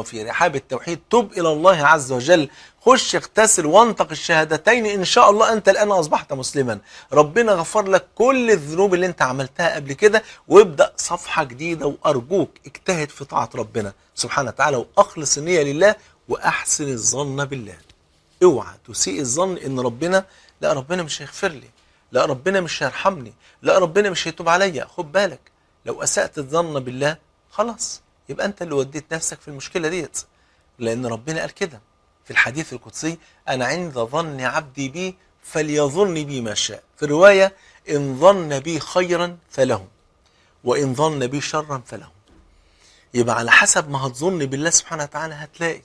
وفي رحاب التوحيد تب إلى الله عز وجل خش اغتسل وانطق الشهادتين إن شاء الله أنت الآن أصبحت مسلما ربنا غفر لك كل الذنوب اللي أنت عملتها قبل كده وابدأ صفحة جديدة وأرجوك اجتهد في طاعة ربنا سبحانه وتعالى وأخلص النية لله وأحسن الظن بالله اوعى تسيء الظن ان ربنا لا ربنا مش هيغفر لي لا ربنا مش هيرحمني لا ربنا مش هيتوب عليا خد بالك لو اسأت الظن بالله خلاص يبقى انت اللي وديت نفسك في المشكلة ديت لان ربنا قال كده في الحديث القدسي انا عند ظن عبدي بي فليظن بي ما شاء في رواية ان ظن بي خيرا فله وان ظن بي شرا فله يبقى على حسب ما هتظن بالله سبحانه وتعالى هتلاقي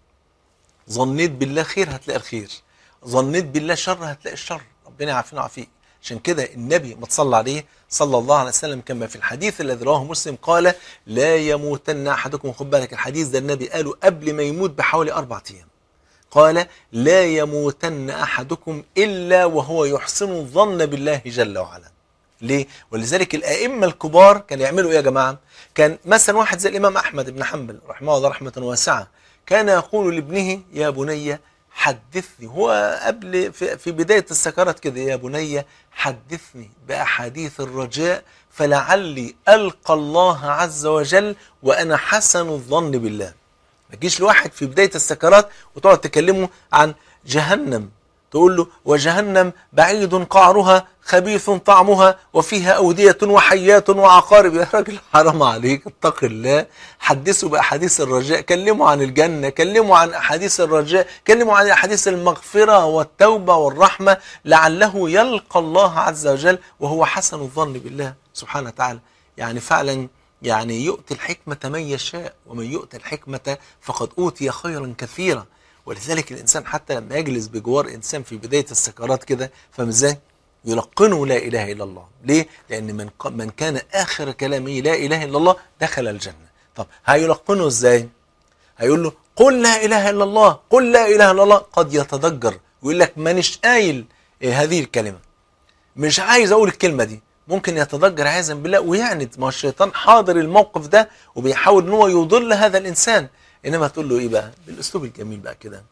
ظنيت بالله خير هتلاقي الخير ظنيت بالله شر هتلاقي الشر ربنا يعافينا ويعافيك عشان كده النبي ما تصلى عليه صلى الله عليه وسلم كما في الحديث الذي رواه مسلم قال لا يموتن احدكم خد بالك الحديث ده النبي قاله قبل ما يموت بحوالي اربع ايام قال لا يموتن احدكم الا وهو يحسن الظن بالله جل وعلا ليه؟ ولذلك الائمه الكبار كانوا يعملوا ايه يا جماعه؟ كان مثلا واحد زي الامام احمد بن حنبل رحمه الله رحمه واسعه كان يقول لابنه يا بني حدثني هو قبل في, في بداية السكرات كده يا بني حدثني بأحاديث الرجاء فلعلي ألقى الله عز وجل وأنا حسن الظن بالله ما تجيش لواحد في بداية السكرات وتقعد تكلمه عن جهنم تقول له وجهنم بعيد قعرها خبيث طعمها وفيها أودية وحيات وعقارب يا راجل حرام عليك اتق الله حدثوا بأحاديث الرجاء كلموا عن الجنة كلموا عن أحاديث الرجاء كلموا عن أحاديث المغفرة والتوبة والرحمة لعله يلقى الله عز وجل وهو حسن الظن بالله سبحانه وتعالى يعني فعلا يعني يؤتي الحكمة من يشاء ومن يؤتي الحكمة فقد أوتي خيرا كثيرا ولذلك الإنسان حتى لما يجلس بجوار إنسان في بداية السكرات كده فاهم ازاي؟ يلقنه لا إله إلا الله ليه؟ لأن من, من كان آخر كلامه لا إله إلا الله دخل الجنة طب هيلقنه ازاي؟ هيقول له قل لا إله إلا الله قل لا إله إلا الله قد يتضجر ويقول لك مانيش قايل إيه هذه الكلمة مش عايز أقول الكلمة دي ممكن يتضجر عياذا بالله ويعند ما الشيطان حاضر الموقف ده وبيحاول ان هو يضل هذا الانسان انما تقول له ايه بقى بالاسلوب الجميل بقى كده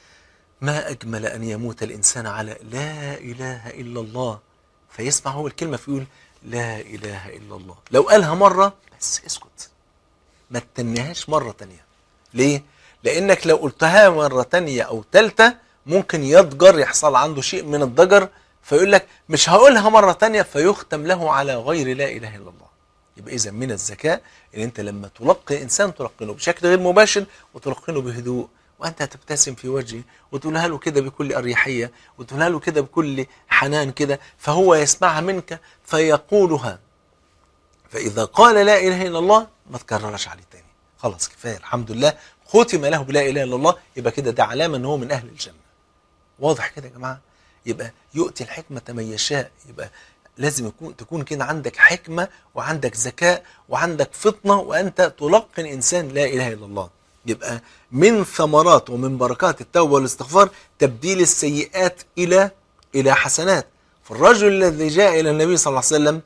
ما اجمل ان يموت الانسان على لا اله الا الله فيسمع هو الكلمه فيقول لا اله الا الله لو قالها مره بس اسكت ما تتنيهاش مره تانية ليه لانك لو قلتها مره تانية او ثالثه ممكن يضجر يحصل عنده شيء من الضجر فيقول لك مش هقولها مرة تانية فيختم له على غير لا إله إلا الله يبقى إذا من الذكاء إن أنت لما تلقي إنسان تلقنه بشكل غير مباشر وتلقنه بهدوء وأنت تبتسم في وجهه وتقولها له كده بكل أريحية وتقولها له كده بكل حنان كده فهو يسمعها منك فيقولها فإذا قال لا إله إلا الله ما تكررش عليه تاني خلاص كفاية الحمد لله ختم له بلا إله إلا الله يبقى كده ده علامة أن هو من أهل الجنة واضح كده يا جماعة يبقى يؤتي الحكمة من يشاء يبقى لازم يكون تكون كده عندك حكمة وعندك ذكاء وعندك فطنة وأنت تلقن إنسان لا إله إلا الله يبقى من ثمرات ومن بركات التوبة والاستغفار تبديل السيئات إلى إلى حسنات فالرجل الذي جاء إلى النبي صلى الله عليه وسلم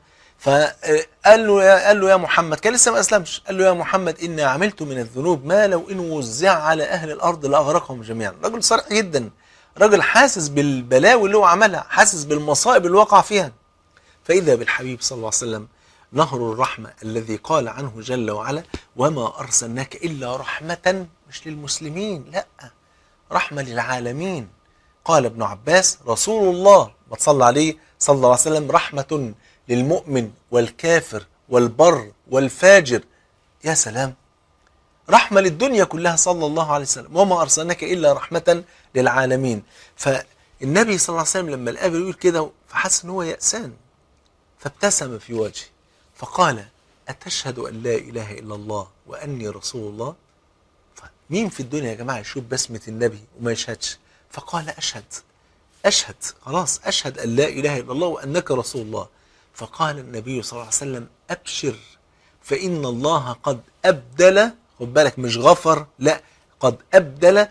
فقال له يا قال له يا محمد كان لسه ما اسلمش قال له يا محمد اني عملت من الذنوب ما لو ان وزع على اهل الارض لاغرقهم جميعا رجل صريح جدا راجل حاسس بالبلاوي اللي هو عملها حاسس بالمصائب اللي وقع فيها فإذا بالحبيب صلى الله عليه وسلم نهر الرحمة الذي قال عنه جل وعلا وما أرسلناك إلا رحمة مش للمسلمين لا رحمة للعالمين قال ابن عباس رسول الله ما تصلى عليه صلى الله عليه وسلم رحمة للمؤمن والكافر والبر والفاجر يا سلام رحمة للدنيا كلها صلى الله عليه وسلم وما أرسلناك إلا رحمة للعالمين فالنبي صلى الله عليه وسلم لما الآب يقول كده فحس ان هو يأسان فابتسم في وجهه فقال أتشهد أن لا إله إلا الله وأني رسول الله مين في الدنيا يا جماعة يشوف بسمة النبي وما يشهدش فقال أشهد أشهد خلاص أشهد أن لا إله إلا الله وأنك رسول الله فقال النبي صلى الله عليه وسلم أبشر فإن الله قد أبدل خد بالك مش غفر لا قد أبدل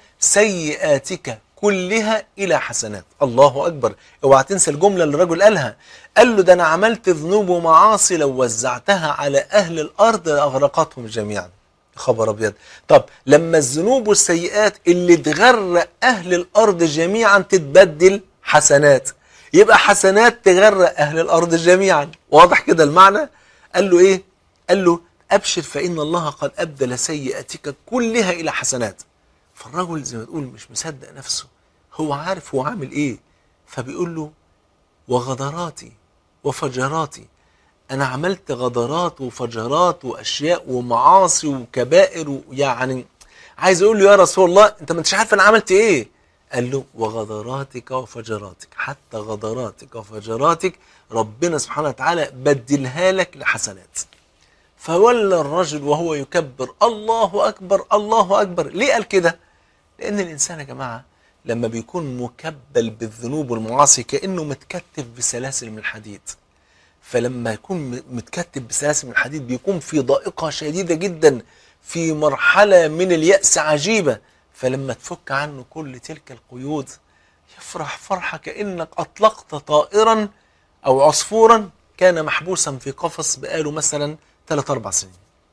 سيئاتك كلها إلى حسنات الله أكبر اوعى تنسى الجملة اللي الرجل قالها قال له ده أنا عملت ذنوب ومعاصي لو وزعتها على أهل الأرض لأغرقتهم جميعا خبر ابيض طب لما الذنوب والسيئات اللي تغرق اهل الارض جميعا تتبدل حسنات يبقى حسنات تغرق اهل الارض جميعا واضح كده المعنى قال له ايه قال له ابشر فان الله قد ابدل سيئاتك كلها الى حسنات فالرجل زي ما تقول مش مصدق نفسه هو عارف هو عامل ايه فبيقول له وغدراتي وفجراتي انا عملت غدرات وفجرات واشياء ومعاصي وكبائر ويعني عايز اقول له يا رسول الله انت ما انتش عارف انا عملت ايه قال له وغدراتك وفجراتك حتى غدراتك وفجراتك ربنا سبحانه وتعالى بدلها لك لحسنات فولى الرجل وهو يكبر الله اكبر الله اكبر ليه قال كده لان الانسان يا جماعه لما بيكون مكبل بالذنوب والمعاصي كانه متكتف بسلاسل من الحديد فلما يكون متكتب بسلاسل من الحديد بيكون في ضائقة شديدة جدا في مرحلة من اليأس عجيبة فلما تفك عنه كل تلك القيود يفرح فرحة كأنك أطلقت طائرا أو عصفورا كان محبوسا في قفص بقاله مثلا 3 4 سنين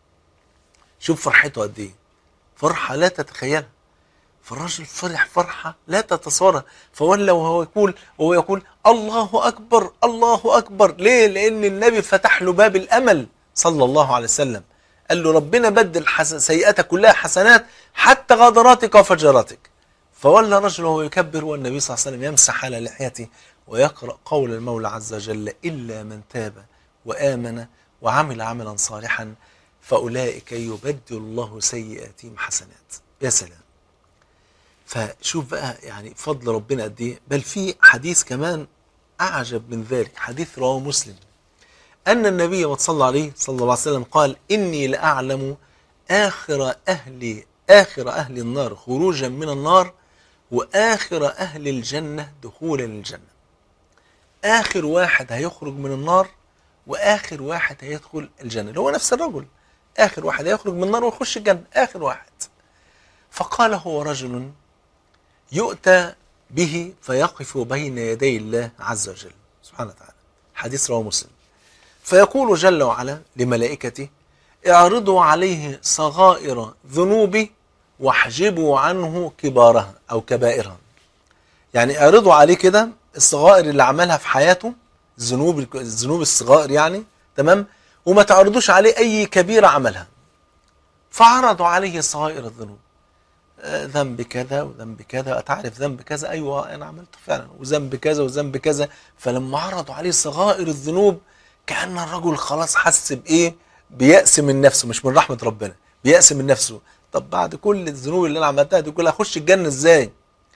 شوف فرحته قد ايه فرحة لا تتخيلها فالرجل فرح فرحة لا تتصورها فولى وهو يقول وهو يقول الله أكبر الله أكبر ليه؟ لأن النبي فتح له باب الأمل صلى الله عليه وسلم قال له ربنا بدل حسن سيئاتك كلها حسنات حتى غدراتك وفجراتك فولى الرجل وهو يكبر والنبي صلى الله عليه وسلم يمسح على لحيته ويقرأ قول المولى عز وجل إلا من تاب وآمن وعمل عملا صالحا فأولئك يبدل الله سيئاتهم حسنات يا سلام فشوف بقى يعني فضل ربنا قد ايه بل في حديث كمان اعجب من ذلك حديث رواه مسلم ان النبي صلى الله عليه صلى الله عليه وسلم قال اني لاعلم اخر اهل اخر اهل النار خروجا من النار واخر اهل الجنه دخولا للجنه اخر واحد هيخرج من النار واخر واحد هيدخل الجنه اللي هو نفس الرجل اخر واحد هيخرج من النار ويخش الجنه اخر واحد فقال هو رجل يؤتى به فيقف بين يدي الله عز وجل سبحانه وتعالى حديث رواه مسلم فيقول جل وعلا لملائكته اعرضوا عليه صغائر ذنوبي واحجبوا عنه كبارها او كبائرها يعني اعرضوا عليه كده الصغائر اللي عملها في حياته الذنوب الذنوب الصغائر يعني تمام وما تعرضوش عليه اي كبيره عملها فعرضوا عليه صغائر الذنوب ذنب كذا وذنب كذا تعرف ذنب كذا ايوه انا عملته فعلا وذنب كذا وذنب كذا فلما عرضوا عليه صغائر الذنوب كان الرجل خلاص حس بايه بيأس من نفسه مش من رحمه ربنا بيأس من نفسه طب بعد كل الذنوب اللي انا عملتها دي كلها اخش الجنه ازاي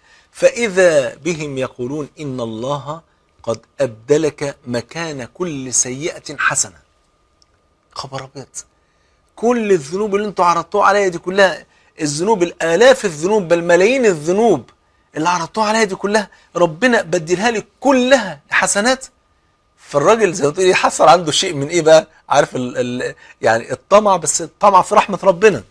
فاذا بهم يقولون ان الله قد ابدلك مكان كل سيئه حسنه خبر ابيض كل الذنوب اللي انتوا عرضتوها عليا دي كلها الذنوب الالاف الذنوب بل ملايين الذنوب اللي عرضتوها عليا دي كلها ربنا بدلها لي كلها حسنات فالراجل زي ما تقول حصل عنده شيء من ايه بقى عارف ال ال يعني الطمع بس الطمع في رحمه ربنا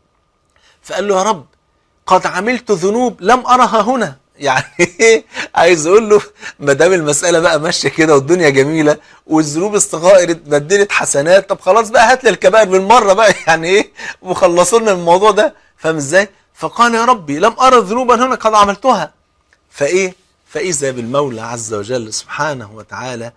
فقال له يا رب قد عملت ذنوب لم ارها هنا يعني ايه عايز اقول له ما دام المساله بقى ماشيه كده والدنيا جميله والذنوب الصغائر اتبدلت حسنات طب خلاص بقى هات لي الكبائر بالمره بقى يعني ايه وخلصوا لنا الموضوع ده فاهم ازاي؟ فقال يا ربي لم ارى ذنوبا هنا قد عملتها فايه؟ فاذا بالمولى عز وجل سبحانه وتعالى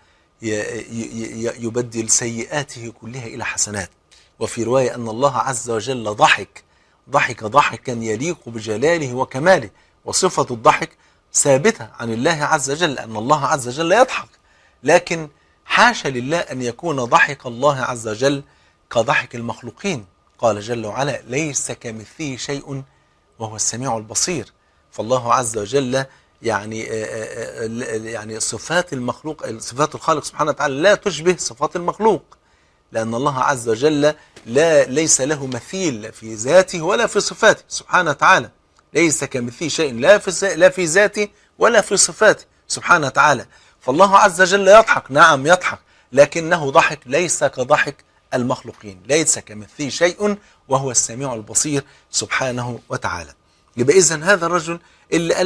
يبدل سيئاته كلها الى حسنات وفي روايه ان الله عز وجل ضحك ضحك ضحكا يليق بجلاله وكماله وصفه الضحك ثابته عن الله عز وجل ان الله عز وجل يضحك لكن حاشا لله ان يكون ضحك الله عز وجل كضحك المخلوقين قال جل وعلا ليس كمثله شيء وهو السميع البصير فالله عز وجل يعني يعني صفات المخلوق صفات الخالق سبحانه وتعالى لا تشبه صفات المخلوق لأن الله عز وجل لا ليس له مثيل في ذاته ولا في صفاته سبحانه وتعالى ليس كمثله شيء لا في لا في ذاته ولا في صفاته سبحانه وتعالى فالله عز وجل يضحك نعم يضحك لكنه ضحك ليس كضحك المخلوقين ليس كمثله شيء وهو السميع البصير سبحانه وتعالى يبقى إذن هذا الرجل اللي قال لك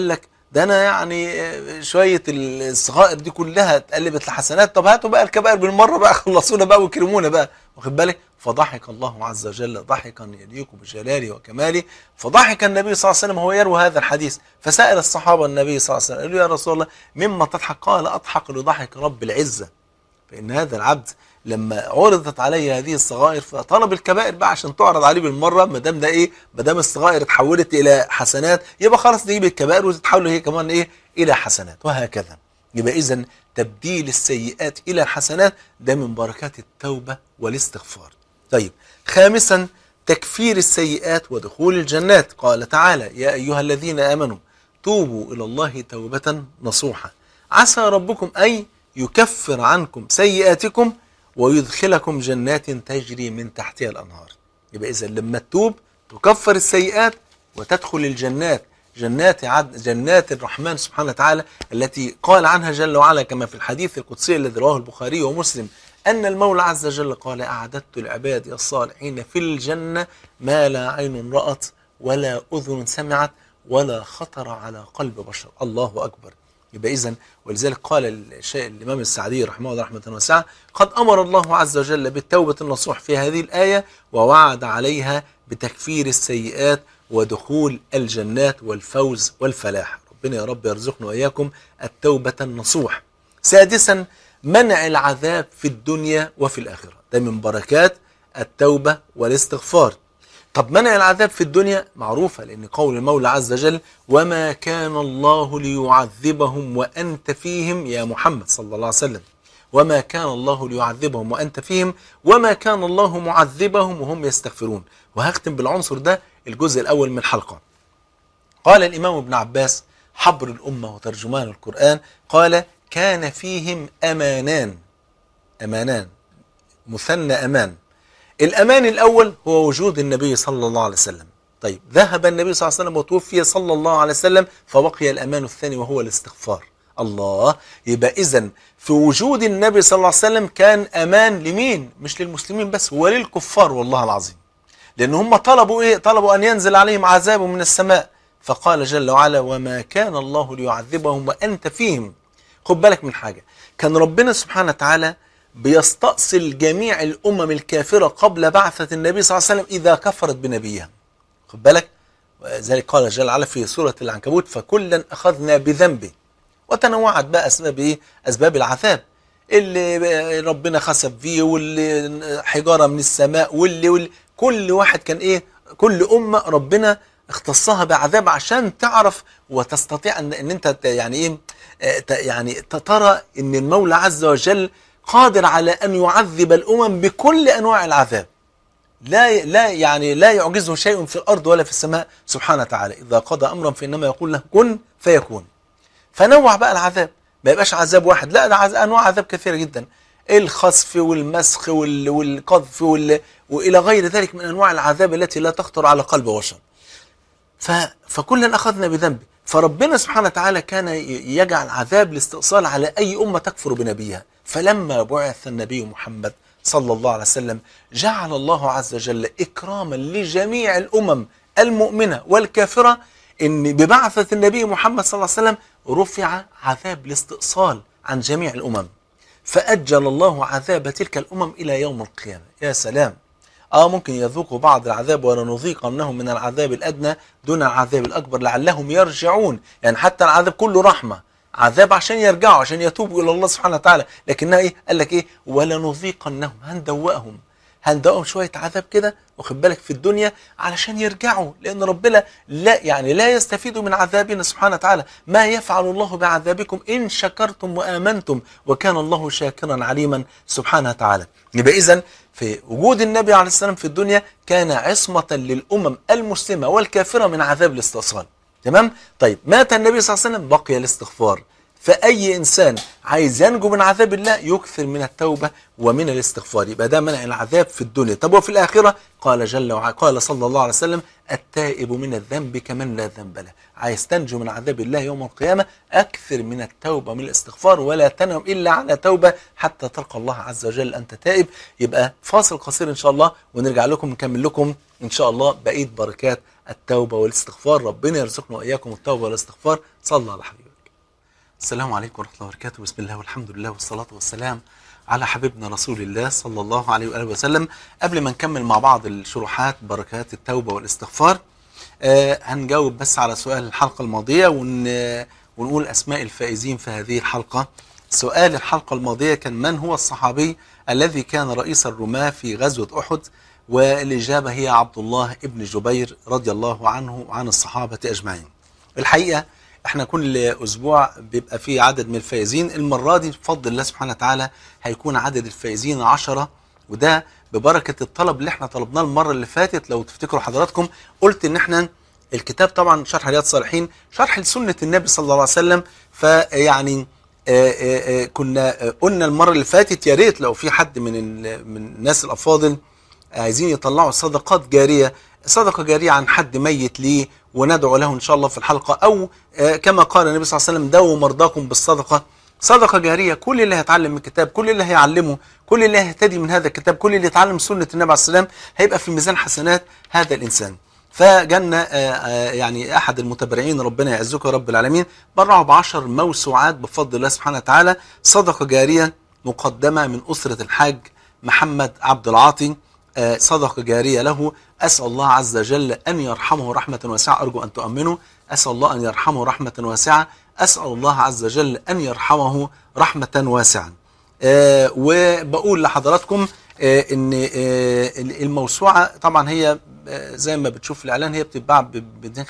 ده انا يعني آه، شويه الصغائر دي كلها اتقلبت لحسنات طب هاتوا بقى الكبائر بالمره بقى خلصونا بقى وكرمونا بقى واخد بالك فضحك الله عز وجل ضحكا يليق بجلاله وكماله فضحك النبي صلى الله عليه وسلم وهو يروي هذا الحديث فسأل الصحابة النبي صلى الله عليه وسلم قالوا يا رسول الله مما تضحك قال أضحك لضحك رب العزة فإن هذا العبد لما عرضت عليه هذه الصغائر فطلب الكبائر بقى عشان تعرض عليه بالمره ما دام ده ايه ما دام الصغائر اتحولت الى حسنات يبقى خلاص نجيب الكبائر وتتحول هي كمان ايه الى حسنات وهكذا يبقى اذا تبديل السيئات الى الحسنات ده من بركات التوبه والاستغفار طيب خامسا تكفير السيئات ودخول الجنات قال تعالى يا ايها الذين امنوا توبوا الى الله توبه نصوحا عسى ربكم ان يكفر عنكم سيئاتكم ويدخلكم جنات تجري من تحتها الأنهار يبقى إذا لما تتوب تكفر السيئات وتدخل الجنات جنات عد جنات الرحمن سبحانه وتعالى التي قال عنها جل وعلا كما في الحديث القدسي الذي رواه البخاري ومسلم أن المولى عز وجل قال أعددت لعبادي الصالحين في الجنة ما لا عين رأت ولا أذن سمعت ولا خطر على قلب بشر الله أكبر يبقى إذن ولذلك قال الشيء الإمام السعدي رحمه الله رحمة واسعة قد أمر الله عز وجل بالتوبة النصوح في هذه الآية ووعد عليها بتكفير السيئات ودخول الجنات والفوز والفلاح ربنا يا رب يرزقنا وإياكم التوبة النصوح سادسا منع العذاب في الدنيا وفي الآخرة ده من بركات التوبة والاستغفار طب منع العذاب في الدنيا معروفة لأن قول المولى عز وجل وما كان الله ليعذبهم وأنت فيهم يا محمد صلى الله عليه وسلم وما كان الله ليعذبهم وأنت فيهم وما كان الله معذبهم وهم يستغفرون وهختم بالعنصر ده الجزء الأول من الحلقة قال الإمام ابن عباس حبر الأمة وترجمان القرآن قال كان فيهم أمانان أمانان مثنى أمان الأمان الأول هو وجود النبي صلى الله عليه وسلم طيب ذهب النبي صلى الله عليه وسلم وتوفي صلى الله عليه وسلم فبقي الأمان الثاني وهو الاستغفار الله يبقى إذا في وجود النبي صلى الله عليه وسلم كان أمان لمين مش للمسلمين بس وللكفار والله العظيم لأن هم طلبوا إيه طلبوا أن ينزل عليهم عذاب من السماء فقال جل وعلا وما كان الله ليعذبهم وأنت فيهم خد بالك من حاجة كان ربنا سبحانه وتعالى بيستأصل جميع الأمم الكافرة قبل بعثة النبي صلى الله عليه وسلم إذا كفرت بنبيها خد بالك ذلك قال جل وعلا في سورة العنكبوت فكلا أخذنا بذنبه وتنوعت بقى أسباب إيه؟ أسباب العذاب اللي ربنا خسف فيه واللي حجارة من السماء واللي, واللي كل واحد كان إيه كل أمة ربنا اختصها بعذاب عشان تعرف وتستطيع ان, إن انت يعني ايه يعني ترى ان المولى عز وجل قادر على أن يعذب الأمم بكل أنواع العذاب لا لا يعني لا يعجزه شيء في الأرض ولا في السماء سبحانه وتعالى إذا قضى أمرا فإنما يقول له كن فيكون فنوع بقى العذاب ما يبقاش عذاب واحد لا ده عذاب أنواع عذاب كثيرة جدا الخسف والمسخ وال والقذف وال وإلى غير ذلك من أنواع العذاب التي لا تخطر على قلب بشر ف... فكلا أخذنا بذنبه فربنا سبحانه وتعالى كان يجعل عذاب الاستئصال على أي أمة تكفر بنبيها فلما بعث النبي محمد صلى الله عليه وسلم جعل الله عز وجل إكراما لجميع الأمم المؤمنة والكافرة إن ببعثة النبي محمد صلى الله عليه وسلم رفع عذاب الاستئصال عن جميع الأمم فأجل الله عذاب تلك الأمم إلى يوم القيامة يا سلام آه ممكن يذوقوا بعض العذاب ولنذيقنهم من العذاب الأدنى دون العذاب الأكبر لعلهم يرجعون يعني حتى العذاب كله رحمة عذاب عشان يرجعوا عشان يتوبوا إلى الله سبحانه وتعالى لكنها إيه قال لك إيه ولنذيقنهم هندوقهم هندوقهم شوية عذاب كده واخد بالك في الدنيا علشان يرجعوا لأن ربنا لا يعني لا يستفيد من عذابنا سبحانه وتعالى ما يفعل الله بعذابكم إن شكرتم وآمنتم وكان الله شاكرا عليما سبحانه وتعالى يبقى إذا في وجود النبي عليه السلام في الدنيا كان عصمة للأمم المسلمة والكافرة من عذاب الاستئصال تمام طيب مات النبي صلى الله عليه وسلم بقي الاستغفار فأي إنسان عايز ينجو من عذاب الله يكثر من التوبة ومن الاستغفار يبقى ده منع العذاب في الدنيا طب وفي الآخرة قال جل وعلا قال صلى الله عليه وسلم التائب من الذنب كمن لا ذنب له عايز تنجو من عذاب الله يوم القيامة أكثر من التوبة من الاستغفار ولا تنم إلا على توبة حتى تلقى الله عز وجل أنت تائب يبقى فاصل قصير إن شاء الله ونرجع لكم نكمل لكم إن شاء الله بقية بركات التوبة والاستغفار ربنا يرزقنا وإياكم التوبة والاستغفار صلى على حبيبك السلام عليكم ورحمة الله وبركاته بسم الله والحمد لله والصلاة والسلام على حبيبنا رسول الله صلى الله عليه وآله وسلم قبل ما نكمل مع بعض الشروحات بركات التوبة والاستغفار آه هنجاوب بس على سؤال الحلقة الماضية ون ونقول أسماء الفائزين في هذه الحلقة سؤال الحلقة الماضية كان من هو الصحابي الذي كان رئيس الرماة في غزوة أحد والإجابة هي عبد الله ابن جبير رضي الله عنه وعن الصحابة أجمعين الحقيقة احنا كل أسبوع بيبقى فيه عدد من الفائزين المرة دي بفضل الله سبحانه وتعالى هيكون عدد الفائزين عشرة وده ببركة الطلب اللي احنا طلبناه المرة اللي فاتت لو تفتكروا حضراتكم قلت ان احنا الكتاب طبعا شرح رياض الصالحين شرح لسنة النبي صلى الله عليه وسلم فيعني آه، آه، آه، كنا قلنا المرة اللي فاتت يا ريت لو في حد من ال- من الناس الأفاضل عايزين يطلعوا صدقات جارية صدقة جارية عن حد ميت ليه وندعو له إن شاء الله في الحلقة أو آه، كما قال النبي صلى الله عليه وسلم داووا مرضاكم بالصدقة صدقة جارية كل اللي هيتعلم من الكتاب كل اللي هيعلمه كل اللي هيهتدي من هذا الكتاب كل اللي يتعلم سنة النبي عليه السلام هيبقى في ميزان حسنات هذا الإنسان فجانا آه، آه، يعني أحد المتبرعين ربنا يعزك يا رب العالمين برعوا بعشر موسوعات بفضل الله سبحانه وتعالى صدقة جارية مقدمة من أسرة الحاج محمد عبد العاطي آه، صدقة جارية له أسأل الله عز وجل أن يرحمه رحمة واسعة أرجو أن تؤمنوا أسأل الله أن يرحمه رحمة واسعة أسأل الله عز وجل أن يرحمه رحمة واسعة آه، وبقول لحضراتكم آه، ان آه، الموسوعه طبعا هي آه، زي ما بتشوف الاعلان هي بتتباع ب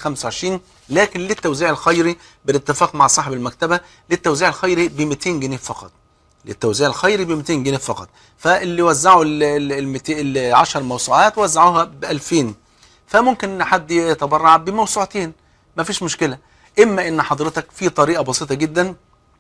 225 لكن للتوزيع الخيري بالاتفاق مع صاحب المكتبه للتوزيع الخيري ب 200 جنيه فقط للتوزيع الخيري ب 200 جنيه فقط فاللي وزعوا ال ال- ال 200 ال 10 موسوعات وزعوها ب 2000 فممكن ان حد يتبرع بموسوعتين مفيش مشكله اما ان حضرتك في طريقه بسيطه جدا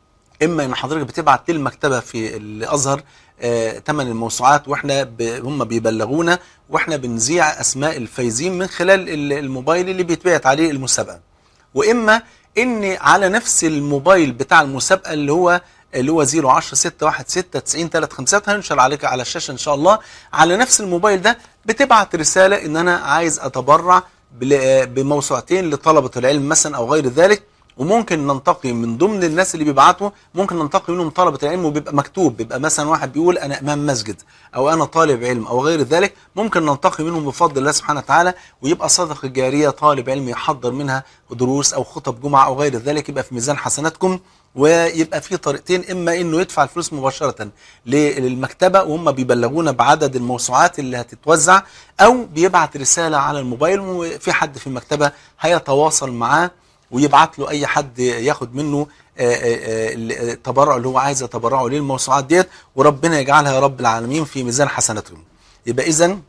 اما ان حضرتك بتبعت للمكتبه في الازهر آه، ثمن الموسوعات واحنا ب... هم بيبلغونا واحنا بنذيع اسماء الفايزين من خلال ال- الموبايل اللي بيتبعت عليه المسابقه واما ان على نفس الموبايل بتاع المسابقه اللي هو اللي هو 010 616 90 355 هينشر عليك على الشاشه ان شاء الله على نفس الموبايل ده بتبعت رساله ان انا عايز اتبرع بل- بموسوعتين لطلبه العلم مثلا او غير ذلك وممكن ننتقي من ضمن الناس اللي بيبعتوا ممكن ننتقي منهم طلبة العلم وبيبقى مكتوب بيبقى مثلا واحد بيقول أنا إمام مسجد أو أنا طالب علم أو غير ذلك ممكن ننتقي منهم بفضل الله سبحانه وتعالى ويبقى صدقة جارية طالب علم يحضر منها دروس أو خطب جمعة أو غير ذلك يبقى في ميزان حسناتكم ويبقى في طريقتين إما إنه يدفع الفلوس مباشرة للمكتبة وهم بيبلغونا بعدد الموسوعات اللي هتتوزع أو بيبعت رسالة على الموبايل وفي حد في المكتبة هيتواصل معاه ويبعت له اي حد ياخد منه آه، آه، آه، التبرع اللي هو عايز يتبرعه للموسوعات ديت وربنا يجعلها يا رب العالمين في ميزان حسناتهم يبقى اذا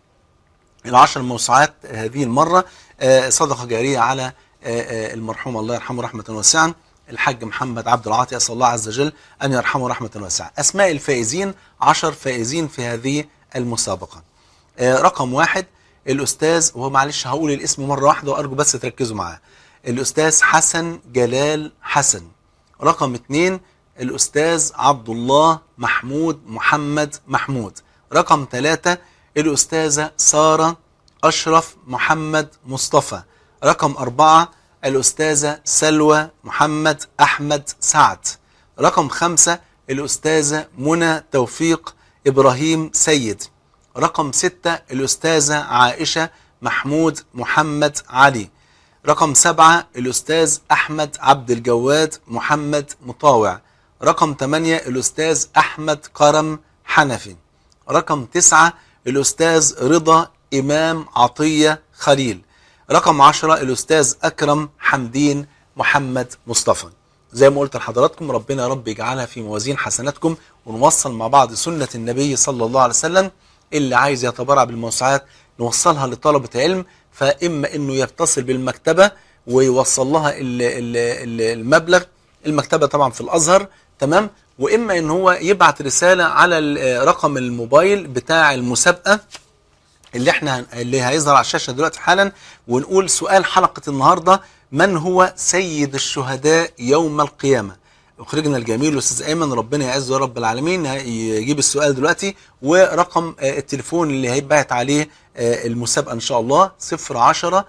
العشر موسوعات هذه المرة آه، صدقة جارية على آه، آه، المرحوم الله يرحمه رحمة واسعة الحاج محمد عبد العاطي أسأل الله عز وجل أن يرحمه رحمة واسعة أسماء الفائزين عشر فائزين في هذه المسابقة آه، رقم واحد الأستاذ وهو معلش هقول الاسم مرة واحدة وأرجو بس تركزوا معاه الأستاذ حسن جلال حسن رقم اثنين الأستاذ عبد الله محمود محمد محمود رقم ثلاثة الأستاذة سارة أشرف محمد مصطفى رقم أربعة الأستاذة سلوى محمد أحمد سعد رقم خمسة الأستاذة منى توفيق إبراهيم سيد رقم ستة الأستاذة عائشة محمود محمد علي رقم سبعة الأستاذ أحمد عبد الجواد محمد مطاوع رقم ثمانية الأستاذ أحمد كرم حنفي رقم تسعة الأستاذ رضا إمام عطية خليل رقم عشرة الأستاذ أكرم حمدين محمد مصطفى زي ما قلت لحضراتكم ربنا يا رب يجعلها في موازين حسناتكم ونوصل مع بعض سنة النبي صلى الله عليه وسلم اللي عايز يتبرع بالموسوعات نوصلها لطلبة علم فإما إنه يتصل بالمكتبة ويوصل لها ال- ال- ال- المبلغ المكتبة طبعا في الأزهر تمام وإما إن هو يبعت رسالة على ال- رقم الموبايل بتاع المسابقة اللي احنا اللي هيظهر على الشاشه دلوقتي حالا ونقول سؤال حلقه النهارده من هو سيد الشهداء يوم القيامه مخرجنا الجميل الاستاذ ايمن ربنا يعزه يا رب العالمين يجيب السؤال دلوقتي ورقم آه، التليفون اللي هيتبعت عليه آه، المسابقه ان شاء الله 010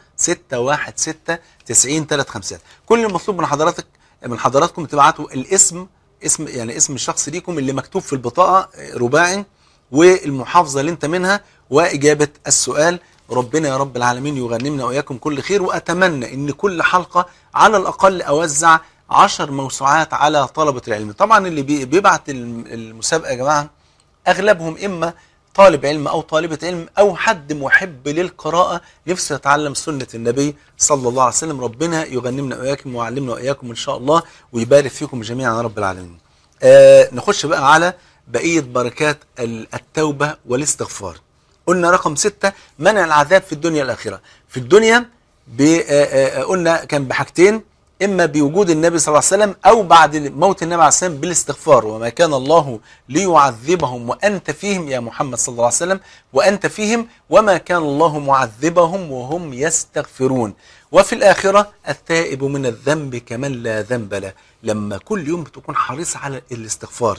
616 90 35 كل المطلوب من حضرتك من حضراتكم تبعتوا الاسم اسم يعني اسم الشخص ليكم اللي مكتوب في البطاقه آه، رباعي والمحافظه اللي انت منها واجابه السؤال ربنا يا رب العالمين يغنمنا واياكم كل خير واتمنى ان كل حلقه على الاقل اوزع عشر موسوعات على طلبه العلم طبعا اللي بي- بيبعت الم- المسابقه يا جماعه اغلبهم اما طالب علم او طالبه علم او حد محب للقراءه نفسه يتعلم سنه النبي صلى الله عليه وسلم ربنا يغنمنا واياكم ويعلمنا واياكم ان شاء الله ويبارك فيكم جميعا يا رب العالمين آه نخش بقى على بقيه بركات ال- التوبه والاستغفار قلنا رقم ستة منع العذاب في الدنيا الآخرة في الدنيا ب- آه، آه، قلنا كان بحاجتين إما بوجود النبي صلى الله عليه وسلم أو بعد موت النبي عليه الصلاة والسلام بالاستغفار وما كان الله ليعذبهم وأنت فيهم يا محمد صلى الله عليه وسلم وأنت فيهم وما كان الله معذبهم وهم يستغفرون وفي الآخرة التائب من الذنب كمن لا ذنب له لما كل يوم بتكون حريص على الاستغفار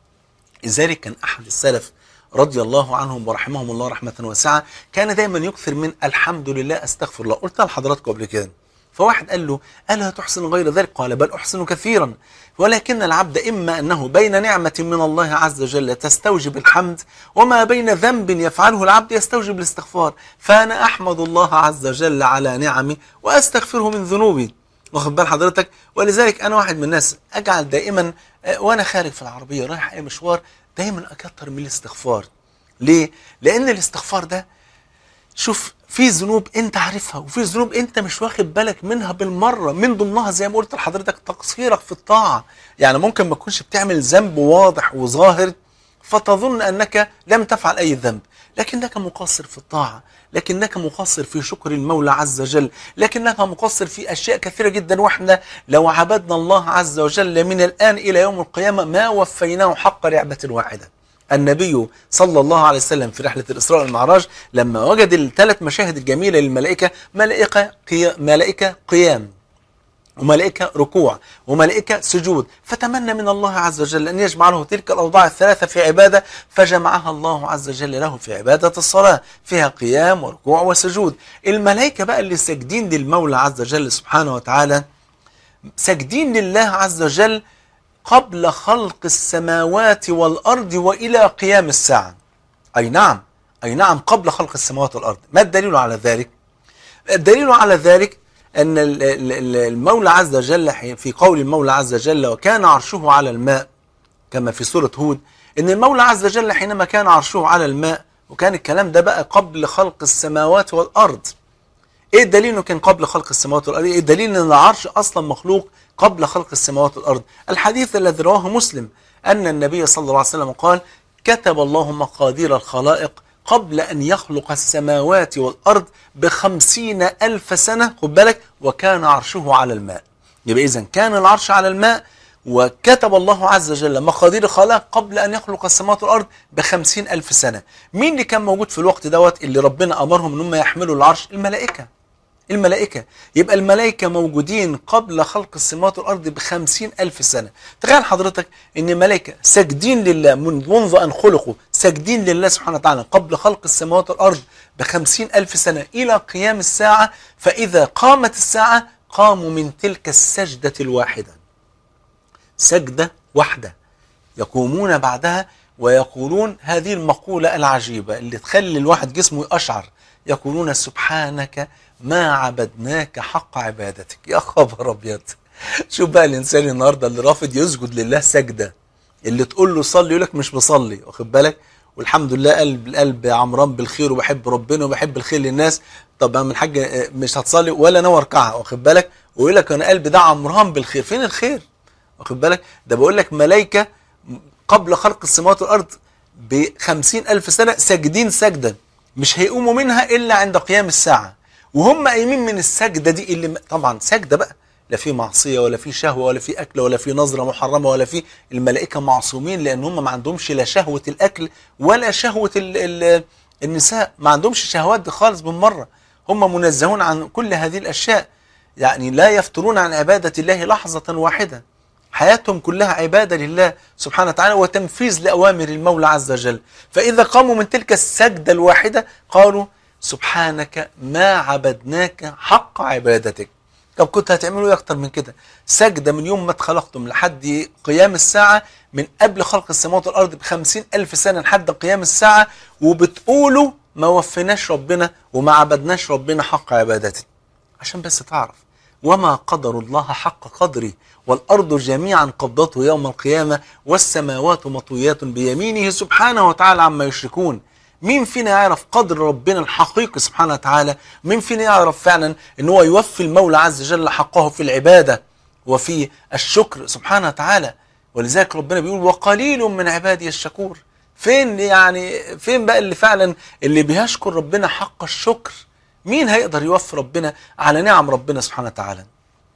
لذلك كان أحد السلف رضي الله عنهم ورحمهم الله رحمة واسعة كان دايما يكثر من الحمد لله أستغفر الله قلتها لحضراتكم قبل كده فواحد قال له ألا تحسن غير ذلك قال بل أحسن كثيرا ولكن العبد إما أنه بين نعمة من الله عز وجل تستوجب الحمد وما بين ذنب يفعله العبد يستوجب الاستغفار فأنا أحمد الله عز وجل على نعمي وأستغفره من ذنوبي واخد بال حضرتك ولذلك انا واحد من الناس اجعل دائما آه، وانا خارج في العربيه رايح اي مشوار دايما اكتر من الاستغفار ليه لان الاستغفار ده شوف في ذنوب انت عارفها وفي ذنوب انت مش واخد بالك منها بالمره من ضمنها زي ما قلت لحضرتك تقصيرك في الطاعه يعني ممكن ما تكونش بتعمل ذنب واضح وظاهر فتظن انك لم تفعل اي ذنب لكنك مقصر في الطاعه لكنك مقصر في شكر المولى عز وجل لكنك مقصر في اشياء كثيره جدا واحنا لو عبدنا الله عز وجل من الان الى يوم القيامه ما وفيناه حق لعبه واحده النبي صلى الله عليه وسلم في رحلة الإسراء والمعراج لما وجد الثلاث مشاهد الجميلة للملائكة ملائكة قيا ملائكة قيام وملائكة ركوع وملائكة سجود فتمنى من الله عز وجل أن يجمع له تلك الأوضاع الثلاثة في عبادة فجمعها الله عز وجل له في عبادة الصلاة فيها قيام وركوع وسجود الملائكة بقى اللي ساجدين للمولى عز وجل سبحانه وتعالى ساجدين لله عز وجل قبل خلق السماوات والأرض وإلى قيام الساعة أي نعم أي نعم قبل خلق السماوات والأرض ما الدليل على ذلك الدليل على ذلك أن ال- ال- ال- المولى عز وجل حي- في قول المولى عز وجل وكان عرشه على الماء كما في سورة هود أن المولى عز وجل حينما كان عرشه على الماء وكان الكلام ده بقى قبل خلق السماوات والأرض ايه الدليل انه كان قبل خلق السماوات والارض ايه الدليل ان العرش اصلا مخلوق قبل خلق السماوات والارض الحديث الذي رواه مسلم ان النبي صلى الله عليه وسلم قال كتب الله مقادير الخلائق قبل ان يخلق السماوات والارض بخمسين الف سنه خد بالك وكان عرشه على الماء يبقى اذا كان العرش على الماء وكتب الله عز وجل مقادير الخلائق قبل أن يخلق السماوات والأرض بخمسين ألف سنة مين اللي كان موجود في الوقت دوت اللي ربنا أمرهم أن هم يحملوا العرش الملائكة الملائكة يبقى الملائكة موجودين قبل خلق السماوات والأرض بخمسين ألف سنة تخيل حضرتك أن ملائكة ساجدين لله من- منذ أن خلقوا ساجدين لله سبحانه وتعالى قبل خلق السماوات والأرض بخمسين ألف سنة إلى قيام الساعة فإذا قامت الساعة قاموا من تلك السجدة الواحدة سجدة واحدة يقومون بعدها ويقولون هذه المقولة العجيبة اللي تخلي الواحد جسمه يقشعر يقولون سبحانك ما عبدناك حق عبادتك يا خبر أبيض شوف بقى الإنسان النهاردة اللي رافض يسجد لله سجدة اللي تقول له صلي يقول لك مش بصلي واخد بالك والحمد لله قلب القلب عمران بالخير وبحب ربنا وبحب الخير للناس طب من الحاج آه، مش هتصلي ولا ناوي اركعها واخد بالك ويقول لك انا قلبي ده عمران بالخير فين الخير واخد بالك ده بقول لك ملائكه قبل خلق السماوات والارض بخمسين الف سنه ساجدين سجدا مش هيقوموا منها الا عند قيام الساعه وهم قايمين من السجده دي اللي طبعا سجده بقى لا في معصيه ولا في شهوه ولا في اكل ولا في نظره محرمه ولا في الملائكه معصومين لان هم ما عندهمش لا شهوه الاكل ولا شهوه ال ال النساء ما عندهمش شهوات دي خالص بالمره هم منزهون عن كل هذه الاشياء يعني لا يفترون عن عباده الله لحظه واحده حياتهم كلها عبادة لله سبحانه وتعالى وتنفيذ لأوامر المولى عز وجل فإذا قاموا من تلك السجدة الواحدة قالوا سبحانك ما عبدناك حق عبادتك طب كنت هتعملوا ايه اكتر من كده سجدة من يوم ما اتخلقتم لحد قيام الساعة من قبل خلق السماوات والأرض بخمسين ألف سنة لحد قيام الساعة وبتقولوا ما وفيناش ربنا وما عبدناش ربنا حق عبادته عشان بس تعرف وما قدر الله حق قدره والأرض جميعا قبضته يوم القيامة والسماوات مطويات بيمينه سبحانه وتعالى عما يشركون مين فينا يعرف قدر ربنا الحقيقي سبحانه وتعالى مين فينا يعرف فعلا ان هو يوفي المولى عز وجل حقه في العبادة وفي الشكر سبحانه وتعالى ولذلك ربنا بيقول وقليل من عبادي الشكور فين يعني فين بقى اللي فعلا اللي بيشكر ربنا حق الشكر مين هيقدر يوفي ربنا على نعم ربنا سبحانه وتعالى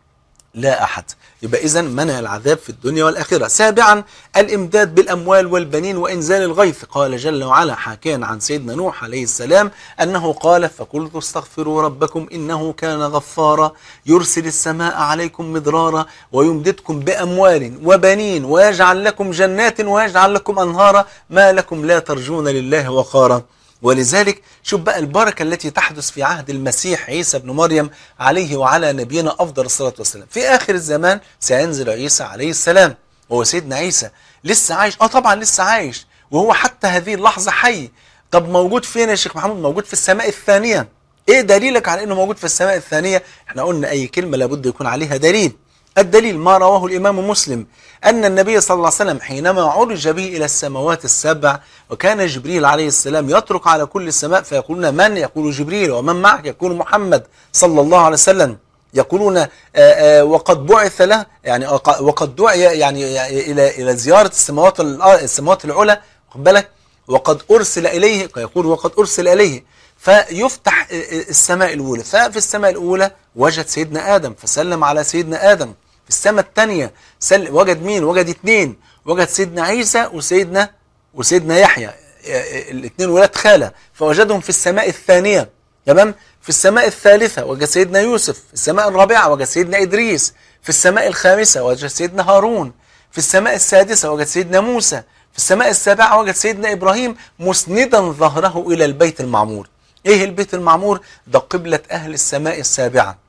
لا أحد يبقى إذا منع العذاب في الدنيا والآخرة سابعا الإمداد بالأموال والبنين وإنزال الغيث قال جل وعلا حكيا عن سيدنا نوح عليه السلام أنه قال فقلت استغفروا ربكم إنه كان غفارا يرسل السماء عليكم مدرارا ويمددكم بأموال وبنين ويجعل لكم جنات ويجعل لكم أنهارا ما لكم لا ترجون لله وقارا ولذلك شوف بقى البركة التي تحدث في عهد المسيح عيسى بن مريم عليه وعلى نبينا أفضل الصلاة والسلام في آخر الزمان سينزل عيسى عليه السلام وهو سيدنا عيسى لسه عايش اه طبعا لسه عايش وهو حتى هذه اللحظة حي طب موجود فين يا شيخ محمود موجود في السماء الثانية ايه دليلك على انه موجود في السماء الثانية احنا قلنا اي كلمة لابد يكون عليها دليل الدليل ما رواه الإمام مسلم أن النبي صلى الله عليه وسلم حينما عرج به إلى السماوات السبع وكان جبريل عليه السلام يطرق على كل السماء فيقولون من يقول جبريل ومن معك يقول محمد صلى الله عليه وسلم يقولون آآ آآ وقد بعث له يعني وقد دعي يعني إلى إلى زيارة السماوات السماوات العلى خد بالك وقد أرسل إليه يقول وقد أرسل إليه فيفتح السماء الأولى ففي السماء الأولى وجد سيدنا آدم فسلم على سيدنا آدم في السماء الثانية وجد مين وجد اثنين وجد سيدنا عيسى وسيدنا وسيدنا يحيى الاثنين ولاد خالة فوجدهم في السماء الثانية تمام في السماء الثالثة وجد سيدنا يوسف في السماء الرابعة وجد سيدنا إدريس في السماء الخامسة وجد سيدنا هارون في السماء السادسة وجد سيدنا موسى في السماء السابعة وجد سيدنا إبراهيم مسندا ظهره إلى البيت المعمور إيه البيت المعمور ده قبلة أهل السماء السابعة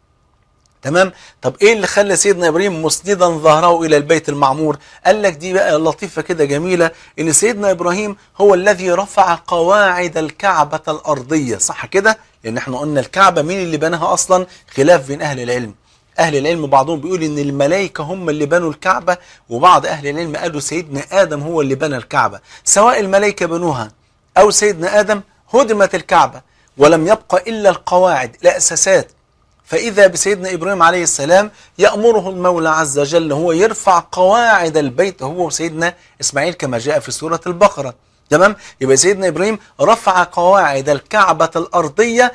تمام طب ايه اللي خلى سيدنا ابراهيم مسندا ظهره الى البيت المعمور قال لك دي بقى لطيفه كده جميله ان سيدنا ابراهيم هو الذي رفع قواعد الكعبه الارضيه صح كده لان احنا قلنا الكعبه مين اللي بناها اصلا خلاف بين اهل العلم اهل العلم بعضهم بيقول ان الملائكه هم اللي بنوا الكعبه وبعض اهل العلم قالوا سيدنا ادم هو اللي بنى الكعبه سواء الملائكه بنوها او سيدنا ادم هدمت الكعبه ولم يبقى الا القواعد الاساسات فإذا بسيدنا إبراهيم عليه السلام يأمره المولى عز وجل هو يرفع قواعد البيت هو وسيدنا إسماعيل كما جاء في سورة البقرة تمام يبقى سيدنا إبراهيم رفع قواعد الكعبة الأرضية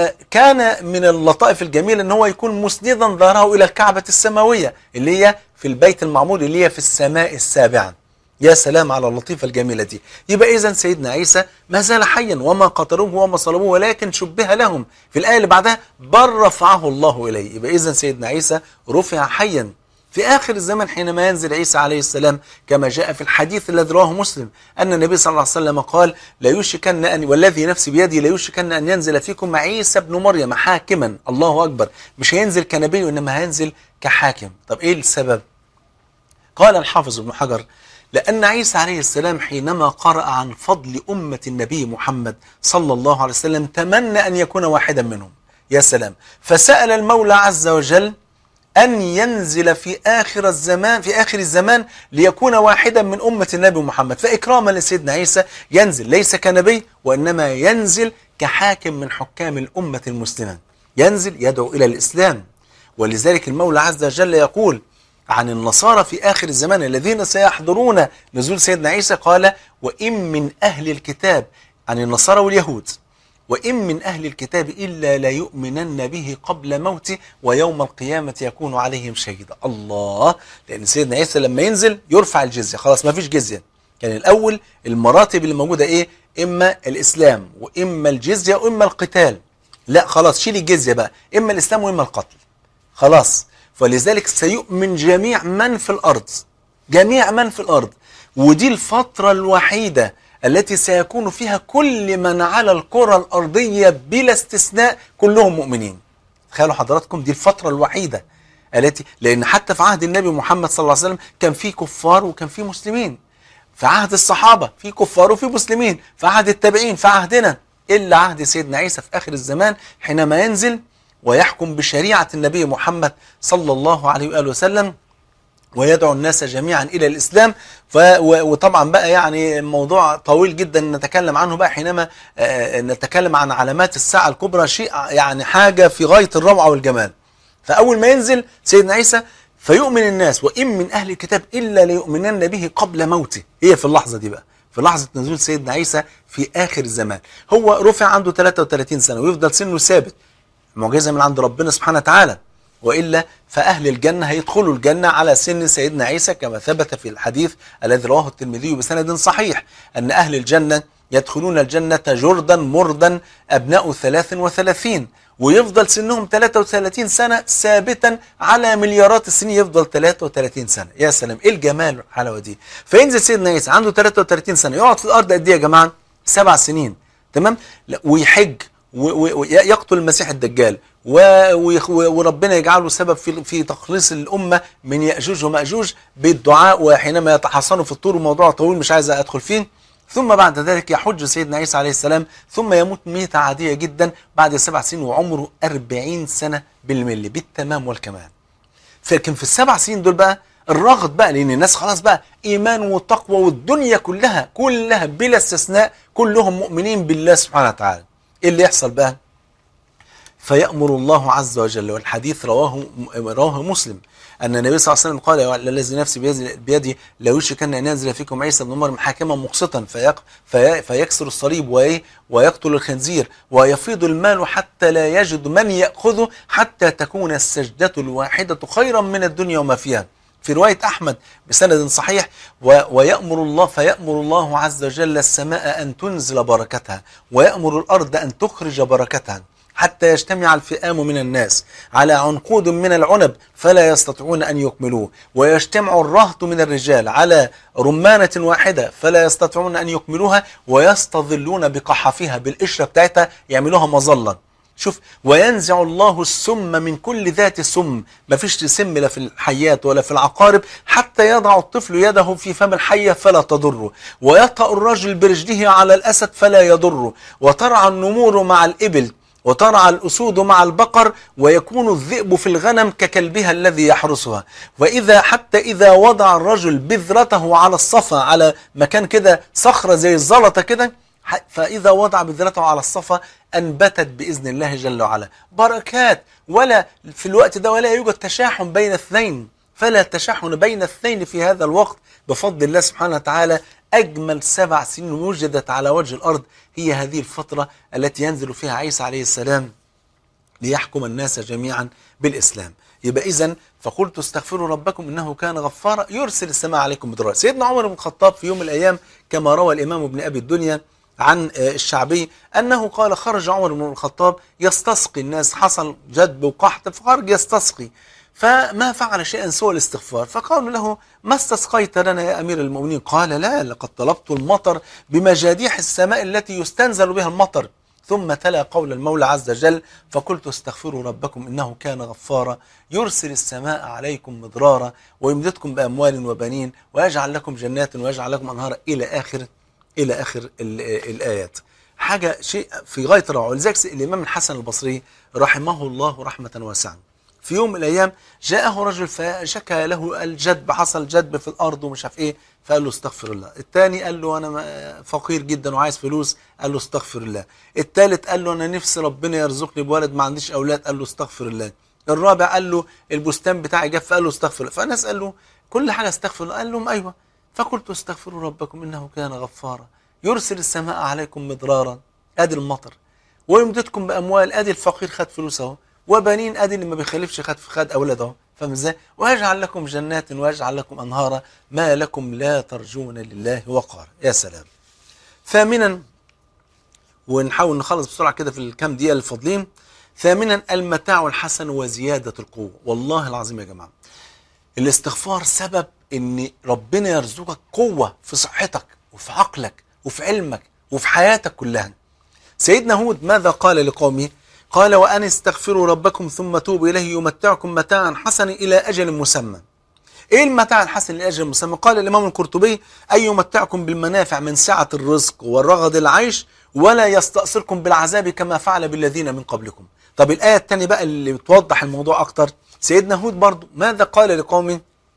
فكان من اللطائف الجميلة أن هو يكون مسندا ظهره إلى الكعبة السماوية اللي هي في البيت المعمور اللي هي في السماء السابعة يا سلام على اللطيفة الجميلة دي يبقى إذا سيدنا عيسى ما زال حيا وما قتلوه وما صلبوه ولكن شبه لهم في الآية اللي بعدها بل رفعه الله إليه يبقى إذا سيدنا عيسى رفع حيا في آخر الزمن حينما ينزل عيسى عليه السلام كما جاء في الحديث الذي رواه مسلم أن النبي صلى الله عليه وسلم قال لا يوشكن أن والذي نفسي بيدي لا يوشكن أن ينزل فيكم عيسى ابن مريم حاكما الله أكبر مش هينزل كنبي وإنما هينزل كحاكم طب إيه السبب قال الحافظ ابن حجر لأن عيسى عليه السلام حينما قرأ عن فضل أمة النبي محمد صلى الله عليه وسلم تمنى أن يكون واحدا منهم يا سلام فسأل المولى عز وجل أن ينزل في آخر الزمان في آخر الزمان ليكون واحدا من أمة النبي محمد فإكراما لسيدنا عيسى ينزل ليس كنبي وإنما ينزل كحاكم من حكام الأمة المسلمة ينزل يدعو إلى الإسلام ولذلك المولى عز وجل يقول عن النصارى في آخر الزمان الذين سيحضرون نزول سيدنا عيسى قال وإن من أهل الكتاب عن النصارى واليهود وإن من أهل الكتاب إلا لا يؤمنن به قبل موته ويوم القيامة يكون عليهم شهيدا الله لأن سيدنا عيسى لما ينزل يرفع الجزية خلاص ما فيش جزية كان الأول المراتب اللي موجودة إيه إما الإسلام وإما الجزية وإما القتال لا خلاص شيل الجزية بقى إما الإسلام وإما القتل خلاص فلذلك سيؤمن جميع من في الأرض جميع من في الأرض ودي الفترة الوحيدة التي سيكون فيها كل من على الكرة الأرضية بلا استثناء كلهم مؤمنين تخيلوا حضراتكم دي الفترة الوحيدة التي لأن حتى في عهد النبي محمد صلى الله عليه وسلم كان في كفار وكان في مسلمين في عهد الصحابة في كفار وفي مسلمين في عهد التابعين في عهدنا إلا عهد سيدنا عيسى في آخر الزمان حينما ينزل ويحكم بشريعة النبي محمد صلى الله عليه وآله وسلم ويدعو الناس جميعا إلى الإسلام ف وطبعا بقى يعني موضوع طويل جدا نتكلم عنه بقى حينما نتكلم عن علامات الساعة الكبرى شيء يعني حاجة في غاية الروعة والجمال فأول ما ينزل سيدنا عيسى فيؤمن الناس وإن من أهل الكتاب إلا ليؤمنن به قبل موته هي في اللحظة دي بقى في لحظة نزول سيدنا عيسى في آخر الزمان هو رفع عنده 33 سنة ويفضل سنه ثابت معجزة من عند ربنا سبحانه وتعالى وإلا فأهل الجنة هيدخلوا الجنة على سن سيدنا عيسى كما ثبت في الحديث الذي رواه الترمذي بسند صحيح أن أهل الجنة يدخلون الجنة جردا مردا أبناء 33 ويفضل سنهم 33 سنة ثابتا على مليارات السنين يفضل 33 سنة يا سلام ايه الجمال والحلاوة دي فينزل سيدنا عيسى عنده 33 سنة يقعد في الأرض قد ايه يا جماعة سبع سنين تمام ويحج ويقتل المسيح الدجال وربنا يجعله سبب في في تخليص الامه من ياجوج وماجوج بالدعاء وحينما يتحصنوا في الطور موضوع طويل مش عايز ادخل فيه ثم بعد ذلك يحج سيدنا عيسى عليه السلام ثم يموت ميتة عادية جدا بعد سبع سنين وعمره أربعين سنة بالملي بالتمام والكمال لكن في السبع سنين دول بقى الرغد بقى لأن الناس خلاص بقى إيمان وتقوى والدنيا كلها كلها بلا استثناء كلهم مؤمنين بالله سبحانه وتعالى إيه اللي يحصل بقى فيأمر الله عز وجل والحديث رواه رواه مسلم أن النبي صلى الله عليه وسلم قال يا الذي نفسي بيدي لا يوشكن أن ينزل فيكم عيسى بن مريم حاكما مقسطا فيق في فيكسر الصليب ويقتل الخنزير ويفيض المال حتى لا يجد من يأخذه حتى تكون السجدة الواحدة خيرا من الدنيا وما فيها في رواية أحمد بسند صحيح ويأمر الله فيأمر الله عز وجل السماء أن تنزل بركتها ويأمر الأرض أن تخرج بركتها حتى يجتمع الفئام من الناس على عنقود من العنب فلا يستطيعون أن يكملوه ويجتمع الرهط من الرجال على رمانة واحدة فلا يستطيعون أن يكملوها ويستظلون بقحفها بالقشرة بتاعتها يعملوها مظلة شوف وينزع الله السم من كل ذات سم ما فيش سم لا في الحيات ولا في العقارب حتى يضع الطفل يده في فم الحية فلا تضره ويطأ الرجل برجله على الأسد فلا يضره وترعى النمور مع الإبل وترعى الأسود مع البقر ويكون الذئب في الغنم ككلبها الذي يحرسها وإذا حتى إذا وضع الرجل بذرته على الصفا على مكان كده صخرة زي الزلطة كده فإذا وضع بذرته على الصفا أنبتت بإذن الله جل وعلا بركات ولا في الوقت ده ولا يوجد تشاحن بين اثنين فلا تشاحن بين اثنين في هذا الوقت بفضل الله سبحانه وتعالى أجمل سبع سنين وجدت على وجه الأرض هي هذه الفترة التي ينزل فيها عيسى عليه السلام ليحكم الناس جميعا بالإسلام يبقى إذا فقلت استغفروا ربكم إنه كان غفارا يرسل السماء عليكم مدرارا سيدنا عمر بن الخطاب في يوم من الأيام كما روى الإمام ابن أبي الدنيا عن الشعبي أنه قال خرج عمر بن الخطاب يستسقي الناس حصل جدب وقحط فخرج يستسقي فما فعل شيئا سوى الاستغفار فقالوا له ما استسقيت لنا يا أمير المؤمنين قال لا لقد طلبت المطر بمجاديح السماء التي يستنزل بها المطر ثم تلا قول المولى عز وجل فقلت استغفروا ربكم إنه كان غفارا يرسل السماء عليكم مضرارا ويمددكم بأموال وبنين ويجعل لكم جنات ويجعل لكم أنهارا إلى آخر إلى آخر الآيات حاجة شيء في غاية الروعة ولذلك الإمام الحسن البصري رحمه الله رحمة واسعة في يوم من الأيام جاءه رجل فشكى له الجدب حصل جدب في الأرض ومش عارف إيه فقال له استغفر الله الثاني قال له أنا فقير جدا وعايز فلوس قال له استغفر الله الثالث قال له أنا نفسي ربنا يرزقني بولد ما عنديش أولاد قال له استغفر الله الرابع قال له البستان بتاعي جف قال له استغفر الله فالناس قال له كل حاجة استغفر الله قال لهم أيوة فقلت استغفروا ربكم إنه كان غفارا يرسل السماء عليكم مضرارا ادي المطر ويمددكم باموال ادي الفقير خد فلوس اهو وبنين ادي اللي ما بيخلفش خد خد اولاد اهو فاهم ازاي ويجعل لكم جنات ويجعل لكم انهارا ما لكم لا ترجون لله وقارا يا سلام ثامنا ونحاول نخلص بسرعه كده في الكام دقيقه الفاضلين ثامنا المتاع الحسن وزيادة القوة والله العظيم يا جماعة الاستغفار سبب ان ربنا يرزقك قوة في صحتك وفي عقلك وفي علمك وفي حياتك كلها سيدنا هود ماذا قال لقومه قال وأن استغفروا ربكم ثم توبوا إليه يمتعكم متاعا حسنا إلى أجل مسمى ايه المتاع الحسن لاجل المسمى قال الامام القرطبي ان يمتعكم بالمنافع من سعه الرزق والرغد العيش ولا يستأصلكم بالعذاب كما فعل بالذين من قبلكم طب الايه الثانيه بقى اللي بتوضح الموضوع اكتر سيدنا هود برضو ماذا قال لقومه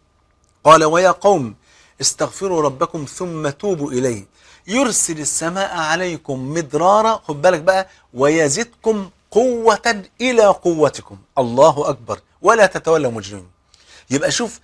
قال ويا قوم استغفروا ربكم ثم توبوا اليه يرسل السماء عليكم مدرارا خد بالك بقى ويزدكم قوة إلى قوتكم الله أكبر ولا تتولوا مجرمين يبقى شوف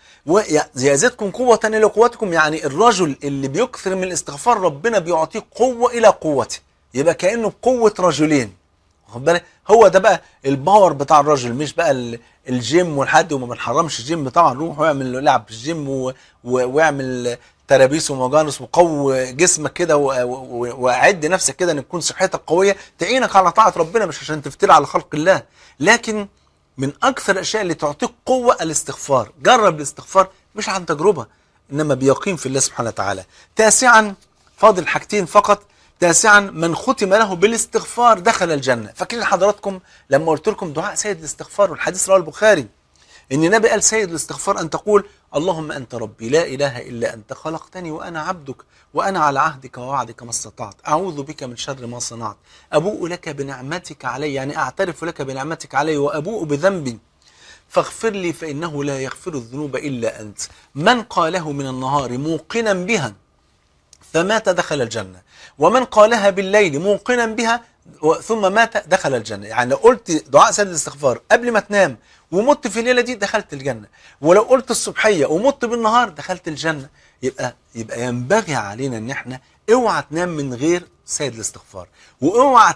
يزيدكم قوة إلى قوتكم يعني الرجل اللي بيكثر من الاستغفار ربنا بيعطيه قوة إلى قوته يبقى كأنه قوة رجلين واخد بالك هو ده بقى الباور بتاع الرجل مش بقى الجيم والحد وما بنحرمش الجيم طبعا روح واعمل لعب في الجيم و... و... واعمل ترابيس ومجانس وقوي جسمك كده واعد نفسك كده ان تكون صحتك قويه تعينك على طاعه ربنا مش عشان تفتري على خلق الله لكن من اكثر الاشياء اللي تعطيك قوه الاستغفار جرب الاستغفار مش عن تجربه انما بيقين في الله سبحانه وتعالى تاسعا فاضل حاجتين فقط تاسعا من ختم له بالاستغفار دخل الجنه فاكرين حضراتكم لما قلت لكم دعاء سيد الاستغفار والحديث رواه البخاري ان النبي قال سيد الاستغفار ان تقول اللهم انت ربي لا اله الا انت خلقتني وانا عبدك وانا على عهدك ووعدك ما استطعت اعوذ بك من شر ما صنعت ابوء لك بنعمتك علي يعني اعترف لك بنعمتك علي وابوء بذنبي فاغفر لي فانه لا يغفر الذنوب الا انت من قاله من النهار موقنا بها فمات دخل الجنه ومن قالها بالليل موقنا بها ثم مات دخل الجنه يعني لو قلت دعاء سيد الاستغفار قبل ما تنام ومت في الليله دي دخلت الجنه ولو قلت الصبحيه ومت بالنهار دخلت الجنه يبقى يبقى ينبغي علينا ان احنا اوعى تنام من غير سيد الاستغفار واوعى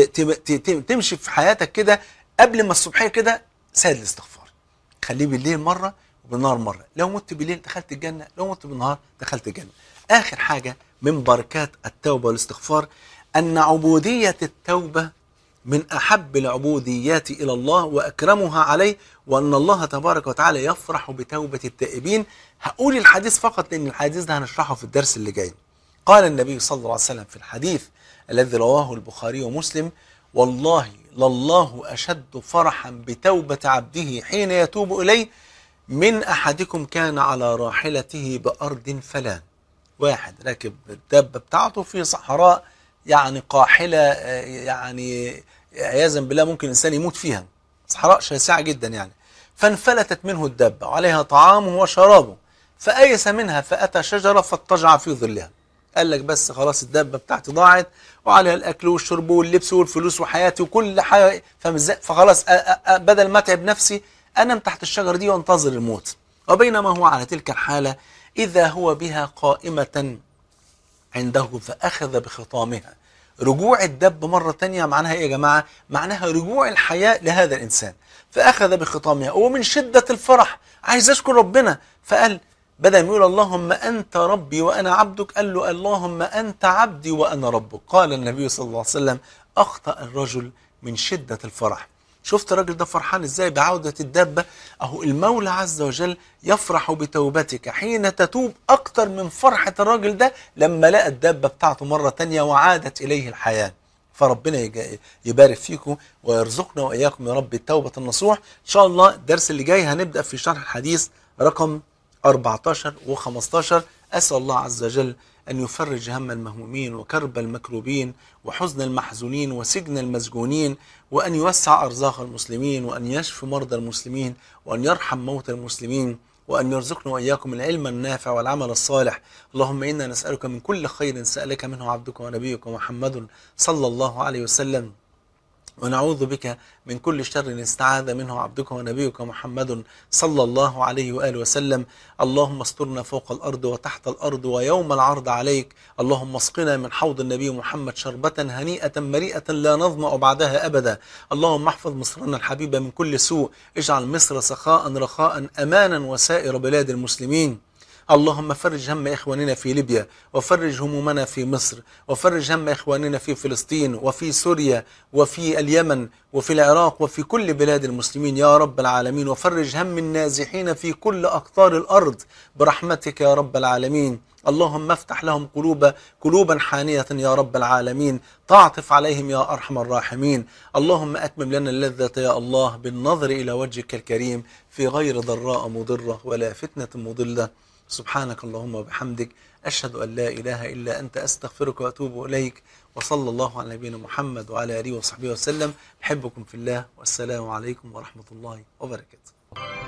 تمشي في حياتك كده قبل ما الصبحيه كده سيد الاستغفار خليه بالليل مره وبالنهار مره لو مت بالليل دخلت الجنه لو مت بالنهار دخلت الجنه اخر حاجه من بركات التوبه والاستغفار ان عبوديه التوبه من أحب العبوديات إلى الله وأكرمها عليه وأن الله تبارك وتعالى يفرح بتوبة التائبين هقول الحديث فقط لأن الحديث ده هنشرحه في الدرس اللي جاي قال النبي صلى الله عليه وسلم في الحديث الذي رواه البخاري ومسلم والله لله أشد فرحا بتوبة عبده حين يتوب إليه من أحدكم كان على راحلته بأرض فلان واحد راكب الدابة بتاعته في صحراء يعني قاحلة يعني عياذا بالله ممكن الإنسان يموت فيها صحراء شاسعة جدا يعني فانفلتت منه الدابة وعليها طعامه وشرابه فأيس منها فأتى شجرة فاضطجع في ظلها قال لك بس خلاص الدابة بتاعتي ضاعت وعليها الأكل والشرب واللبس والفلوس وحياتي وكل حاجة فخلاص بدل ما أتعب نفسي أنام تحت الشجرة دي وانتظر الموت وبينما هو على تلك الحالة إذا هو بها قائمة عنده فأخذ بخطامها رجوع الدب مرة تانية معناها إيه يا جماعة معناها رجوع الحياة لهذا الإنسان فأخذ بخطامها ومن شدة الفرح عايز أشكر ربنا فقال بدل ما يقول اللهم أنت ربي وأنا عبدك قال له اللهم أنت عبدي وأنا ربك قال النبي صلى الله عليه وسلم أخطأ الرجل من شدة الفرح شفت الراجل ده فرحان ازاي بعودة الدابة اهو المولى عز وجل يفرح بتوبتك حين تتوب اكتر من فرحة الراجل ده لما لقى الدابة بتاعته مرة تانية وعادت اليه الحياة فربنا يبارك فيكم ويرزقنا واياكم يا رب التوبة النصوح ان شاء الله الدرس اللي جاي هنبدأ في شرح الحديث رقم 14 و15 اسأل الله عز وجل أن يفرج هم المهمومين وكرب المكروبين وحزن المحزونين وسجن المسجونين وأن يوسع أرزاق المسلمين وأن يشفي مرضى المسلمين وأن يرحم موتى المسلمين وأن يرزقنا وإياكم العلم النافع والعمل الصالح اللهم إنا نسألك من كل خير سألك منه عبدك ونبيك محمد صلى الله عليه وسلم ونعوذ بك من كل شر استعاذ منه عبدك ونبيك محمد صلى الله عليه وآله وسلم اللهم استرنا فوق الأرض وتحت الأرض ويوم العرض عليك اللهم اسقنا من حوض النبي محمد شربة هنيئة مريئة لا نظمأ بعدها أبدا اللهم احفظ مصرنا الحبيب من كل سوء اجعل مصر سخاء رخاء أمانا وسائر بلاد المسلمين اللهم فرج هم إخواننا في ليبيا وفرج همومنا في مصر وفرج هم إخواننا في فلسطين وفي سوريا وفي اليمن وفي العراق وفي كل بلاد المسلمين يا رب العالمين وفرج هم النازحين في كل أقطار الأرض برحمتك يا رب العالمين اللهم افتح لهم قلوب قلوبا حانية يا رب العالمين تعطف عليهم يا أرحم الراحمين اللهم أتمم لنا اللذة يا الله بالنظر إلى وجهك الكريم في غير ضراء مضرة ولا فتنة مضلة سبحانك اللهم وبحمدك أشهد أن لا إله إلا أنت أستغفرك وأتوب إليك وصلى الله على نبينا محمد وعلى آله وصحبه وسلم أحبكم في الله والسلام عليكم ورحمة الله وبركاته